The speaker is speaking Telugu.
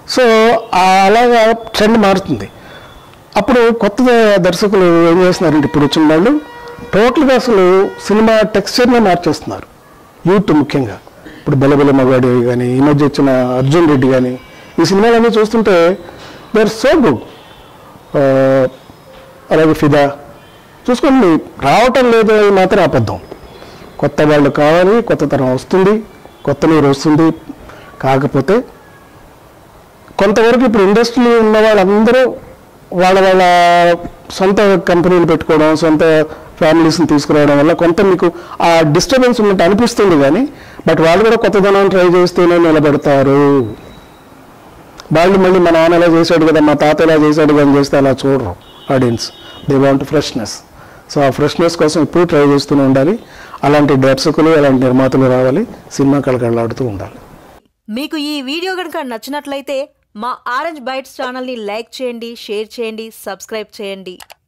సో అలాగా ట్రెండ్ మారుతుంది అప్పుడు కొత్త దర్శకులు ఏం చేస్తున్నారంటే ఇప్పుడు వచ్చిన వాళ్ళు టోటల్గా అసలు సినిమా టెక్స్చర్నే మార్చేస్తున్నారు యూత్ ముఖ్యంగా ఇప్పుడు బెలబెల మగాడి కానీ ఈ మధ్య వచ్చిన అర్జున్ రెడ్డి కానీ ఈ సినిమాలన్నీ చూస్తుంటే దే ఆర్ సో గుడ్ అలాగే ఫిదా చూసుకోండి రావటం లేదు అది మాత్రం అబద్ధం కొత్త వాళ్ళు కావాలి కొత్త తరం వస్తుంది కొత్త నీరు వస్తుంది కాకపోతే కొంతవరకు ఇప్పుడు ఇండస్ట్రీలో ఉన్న వాళ్ళందరూ వాళ్ళ వాళ్ళ సొంత కంపెనీలు పెట్టుకోవడం సొంత ఫ్యామిలీస్ని తీసుకురావడం వల్ల కొంత మీకు ఆ డిస్టర్బెన్స్ ఉన్నట్టు అనిపిస్తుంది కానీ బట్ వాళ్ళు కూడా కొత్తదనాన్ని ట్రై చేస్తేనే నిలబెడతారు వాళ్ళు మళ్ళీ మా నాన్న ఎలా చేశాడు కదా మా తాత ఎలా చేశాడు కదా అని చేస్తే అలా చూడరు audience they want freshness so ఆ ఫ్రెష్నెస్ కోసం ఎప్పుడు ట్రై చేస్తూనే ఉండాలి అలాంటి దర్శకులు అలాంటి నిర్మాతలు రావాలి సినిమా కళకళలాడుతూ ఉండాలి మీకు ఈ వీడియో కనుక నచ్చినట్లయితే మా ఆరెంజ్ బైట్స్ ఛానల్ని లైక్ చేయండి షేర్ చేయండి సబ్స్క్రైబ్ చేయండి